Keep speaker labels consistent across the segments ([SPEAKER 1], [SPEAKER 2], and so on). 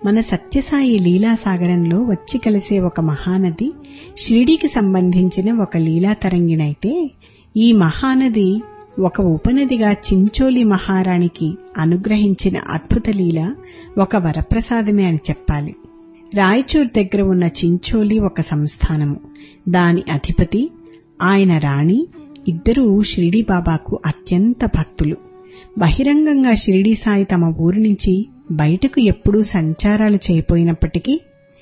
[SPEAKER 1] మన సత్యసాయి లీలాసాగరంలో వచ్చి కలిసే ఒక మహానది షిరిడీకి సంబంధించిన ఒక లీలా తరంగిణైతే ఈ మహానది ఒక ఉపనదిగా చించోలి మహారాణికి అనుగ్రహించిన అద్భుత లీల ఒక వరప్రసాదమే అని చెప్పాలి రాయచూర్ దగ్గర ఉన్న చించోలి ఒక సంస్థానము దాని అధిపతి ఆయన రాణి ఇద్దరూ షిరిడీ బాబాకు అత్యంత భక్తులు బహిరంగంగా షిరిడీ సాయి తమ ఊరి నుంచి బయటకు ఎప్పుడూ సంచారాలు చేయపోయినప్పటికీ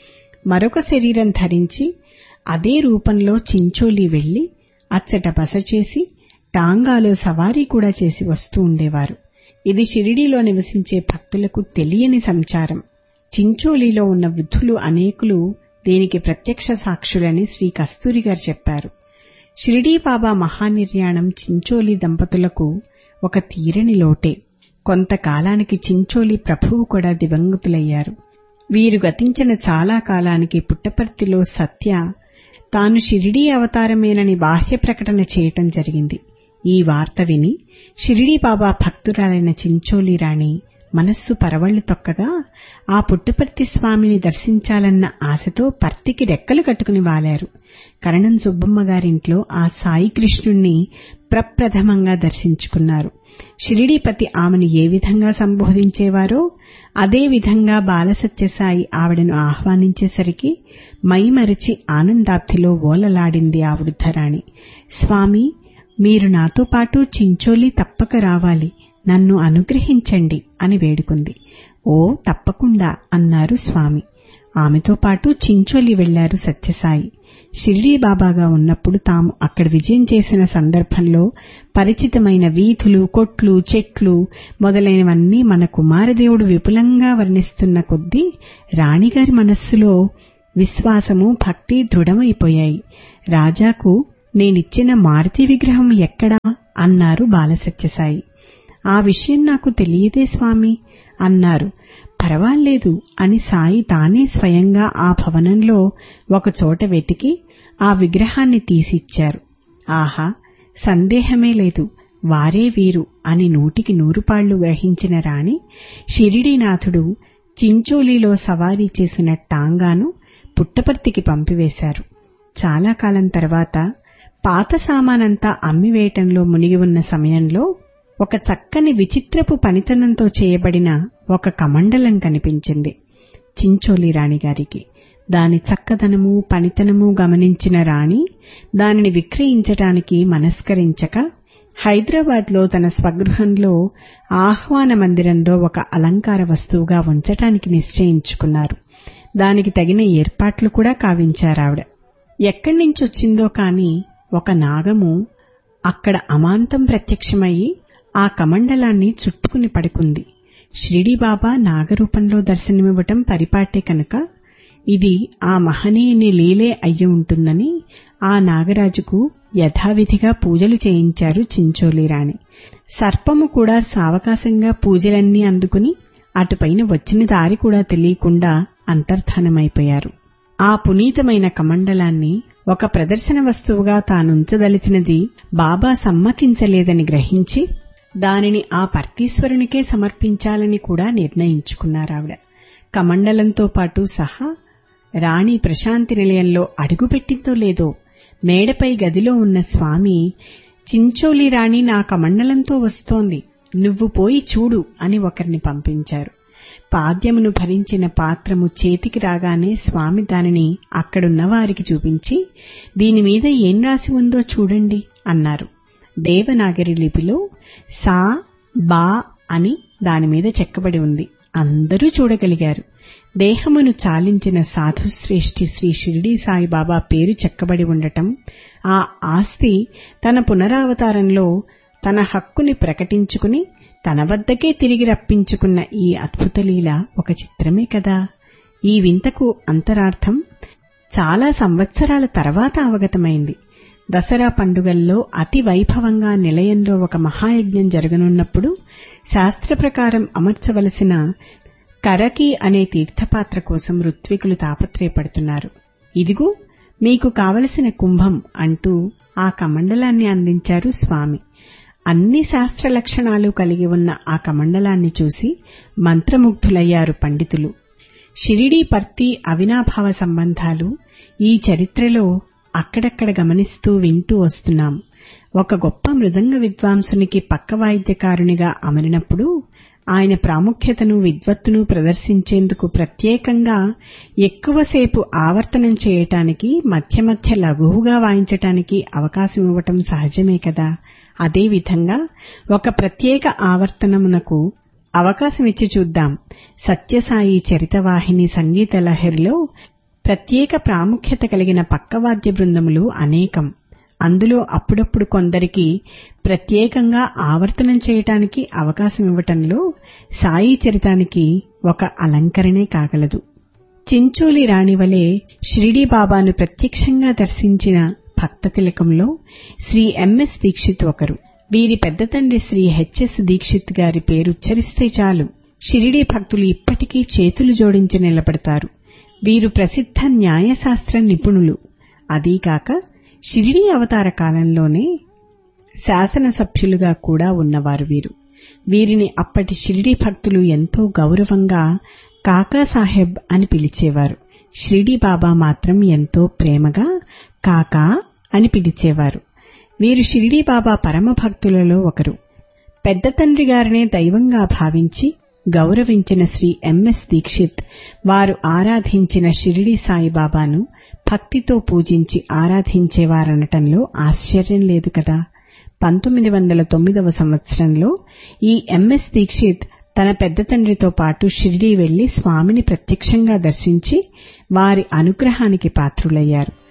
[SPEAKER 1] మరొక శరీరం ధరించి అదే రూపంలో చించోలి వెళ్లి అచ్చట బస చేసి టాంగాలో సవారీ కూడా చేసి వస్తూ ఉండేవారు ఇది షిరిడీలో నివసించే భక్తులకు తెలియని సంచారం చించోలిలో ఉన్న వృద్ధులు అనేకులు దీనికి ప్రత్యక్ష సాక్షులని శ్రీ కస్తూరి గారు చెప్పారు షిరిడీ బాబా మహానిర్యాణం చించోలి దంపతులకు ఒక తీరని లోటే కొంతకాలానికి చించోలి ప్రభువు కూడా దివంగతులయ్యారు వీరు గతించిన చాలా కాలానికి పుట్టపర్తిలో సత్య తాను షిరిడీ అవతారమేనని బాహ్య ప్రకటన చేయటం జరిగింది ఈ వార్త విని షిరిడీ బాబా భక్తురాలైన చించోలి రాణి మనస్సు పరవళ్లు తొక్కగా ఆ పుట్టపర్తి స్వామిని దర్శించాలన్న ఆశతో పర్తికి రెక్కలు కట్టుకుని వాలారు కరణం సుబ్బమ్మ గారింట్లో ఆ సాయి కృష్ణుణ్ణి ప్రప్రథమంగా దర్శించుకున్నారు షిరిడీపతి ఆమెను ఏ విధంగా సంబోధించేవారో అదే విధంగా బాలసత్యసాయి ఆవిడను ఆహ్వానించేసరికి మైమరిచి ఆనందాబ్ధిలో ఓలలాడింది ఆ వృద్ధరాణి స్వామి మీరు నాతో పాటు చించోలి తప్పక రావాలి నన్ను అనుగ్రహించండి అని వేడుకుంది ఓ తప్పకుండా అన్నారు స్వామి ఆమెతో పాటు చించోలి వెళ్లారు సత్యసాయి షిరిడీ బాబాగా ఉన్నప్పుడు తాము అక్కడ విజయం చేసిన సందర్భంలో పరిచితమైన వీధులు కొట్లు చెట్లు మొదలైనవన్నీ మన కుమారదేవుడు విపులంగా వర్ణిస్తున్న కొద్దీ రాణిగారి మనస్సులో విశ్వాసము భక్తి దృఢమైపోయాయి రాజాకు నేనిచ్చిన మారుతి విగ్రహం ఎక్కడా అన్నారు బాలసత్యసాయి ఆ విషయం నాకు తెలియదే స్వామి అన్నారు పర్వాలేదు అని సాయి తానే స్వయంగా ఆ భవనంలో ఒకచోట వెతికి ఆ విగ్రహాన్ని తీసిచ్చారు ఆహా సందేహమే లేదు వారే వీరు అని నూటికి నూరుపాళ్లు గ్రహించిన రాణి షిరిడీనాథుడు చించోలీలో సవారీ చేసిన టాంగాను పుట్టపర్తికి పంపివేశారు చాలా కాలం తర్వాత పాత సామానంతా అమ్మివేయటంలో మునిగి ఉన్న సమయంలో ఒక చక్కని విచిత్రపు పనితనంతో చేయబడిన ఒక కమండలం కనిపించింది చించోలి రాణిగారికి దాని చక్కదనము పనితనము గమనించిన రాణి దానిని విక్రయించటానికి మనస్కరించక హైదరాబాద్లో తన స్వగృహంలో ఆహ్వాన మందిరంలో ఒక అలంకార వస్తువుగా ఉంచటానికి నిశ్చయించుకున్నారు దానికి తగిన ఏర్పాట్లు కూడా కావించారావిడ ఎక్కడి నుంచి వచ్చిందో కాని ఒక నాగము అక్కడ అమాంతం ప్రత్యక్షమయ్యి ఆ కమండలాన్ని చుట్టుకుని పడుకుంది షిరిడీబాబా నాగరూపంలో దర్శనమివ్వటం పరిపాటే కనుక ఇది ఆ మహనీయుని లీలే అయ్యి ఉంటుందని ఆ నాగరాజుకు యథావిధిగా పూజలు చేయించారు చించోలి రాణి సర్పము కూడా సావకాశంగా పూజలన్నీ అందుకుని అటుపైన వచ్చిన దారి కూడా తెలియకుండా అంతర్ధానమైపోయారు ఆ పునీతమైన కమండలాన్ని ఒక ప్రదర్శన వస్తువుగా తానుంచదలిచినది బాబా సమ్మతించలేదని గ్రహించి దానిని ఆ పర్తీశ్వరునికే సమర్పించాలని కూడా నిర్ణయించుకున్నారావిడ కమండలంతో పాటు సహా రాణి ప్రశాంతి నిలయంలో అడుగుపెట్టిందో లేదో మేడపై గదిలో ఉన్న స్వామి చించోలి రాణి నా కమండలంతో వస్తోంది నువ్వు పోయి చూడు అని ఒకరిని పంపించారు పాద్యమును భరించిన పాత్రము చేతికి రాగానే స్వామి దానిని అక్కడున్న వారికి చూపించి దీనిమీద ఏం రాసి ఉందో చూడండి అన్నారు దేవనాగరి లిపిలో సా బా అని దానిమీద చెక్కబడి ఉంది అందరూ చూడగలిగారు దేహమును చాలించిన సాధుశ్రేష్ఠి శ్రీ షిరిడీ సాయిబాబా పేరు చెక్కబడి ఉండటం ఆ ఆస్తి తన పునరావతారంలో తన హక్కుని ప్రకటించుకుని తన వద్దకే తిరిగి రప్పించుకున్న ఈ అద్భుతలీల ఒక చిత్రమే కదా ఈ వింతకు అంతరార్థం చాలా సంవత్సరాల తర్వాత అవగతమైంది దసరా పండుగల్లో అతి వైభవంగా నిలయంలో ఒక మహాయజ్ఞం జరగనున్నప్పుడు శాస్త్ర ప్రకారం అమర్చవలసిన కరకి అనే తీర్థపాత్ర కోసం ఋత్వికులు తాపత్రయపడుతున్నారు ఇదిగో మీకు కావలసిన కుంభం అంటూ ఆ కమండలాన్ని అందించారు స్వామి అన్ని శాస్త్ర లక్షణాలు కలిగి ఉన్న ఆ కమండలాన్ని చూసి మంత్రముగ్ధులయ్యారు పండితులు షిరిడీ పర్తి అవినాభావ సంబంధాలు ఈ చరిత్రలో అక్కడక్కడ గమనిస్తూ వింటూ వస్తున్నాం ఒక గొప్ప మృదంగ విద్వాంసునికి పక్క వాయిద్యకారునిగా అమరినప్పుడు ఆయన ప్రాముఖ్యతను విద్వత్తును ప్రదర్శించేందుకు ప్రత్యేకంగా ఎక్కువసేపు ఆవర్తనం చేయటానికి మధ్య మధ్య లఘువుగా వాయించటానికి అవకాశం ఇవ్వటం సహజమే కదా అదేవిధంగా ఒక ప్రత్యేక ఆవర్తనమునకు అవకాశం ఇచ్చి చూద్దాం సత్యసాయి చరితవాహిని సంగీత లహరిలో ప్రత్యేక ప్రాముఖ్యత కలిగిన పక్కవాద్య బృందములు అనేకం అందులో అప్పుడప్పుడు కొందరికి ప్రత్యేకంగా ఆవర్తనం చేయటానికి అవకాశం ఇవ్వటంలో సాయి చరితానికి ఒక అలంకరణే కాగలదు చించోలి రాణివలే షిరిడీ బాబాను ప్రత్యక్షంగా దర్శించిన భక్త తిలకంలో శ్రీ ఎంఎస్ దీక్షిత్ ఒకరు వీరి పెద్ద తండ్రి శ్రీ హెచ్ఎస్ దీక్షిత్ గారి పేరు ఉచ్చరిస్తే చాలు షిరిడీ భక్తులు ఇప్పటికీ చేతులు జోడించి నిలబడతారు వీరు ప్రసిద్ధ న్యాయశాస్త్ర నిపుణులు అదీకాక షిరిడీ అవతార కాలంలోనే శాసనసభ్యులుగా కూడా ఉన్నవారు వీరు వీరిని అప్పటి షిరిడీ భక్తులు ఎంతో గౌరవంగా కాకా సాహెబ్ అని పిలిచేవారు షిరిడీ బాబా మాత్రం ఎంతో ప్రేమగా కాకా అని పిలిచేవారు వీరు షిరిడీ బాబా పరమ భక్తులలో ఒకరు పెద్ద తండ్రి గారినే దైవంగా భావించి గౌరవించిన శ్రీ ఎంఎస్ దీక్షిత్ వారు ఆరాధించిన షిరిడి సాయిబాబాను భక్తితో పూజించి ఆరాధించేవారనటంలో ఆశ్చర్యం లేదు కదా పంతొమ్మిది వందల తొమ్మిదవ సంవత్సరంలో ఈ ఎంఎస్ దీక్షిత్ తన పెద్ద తండ్రితో పాటు షిరిడీ వెళ్లి స్వామిని ప్రత్యక్షంగా దర్శించి వారి అనుగ్రహానికి పాత్రులయ్యారు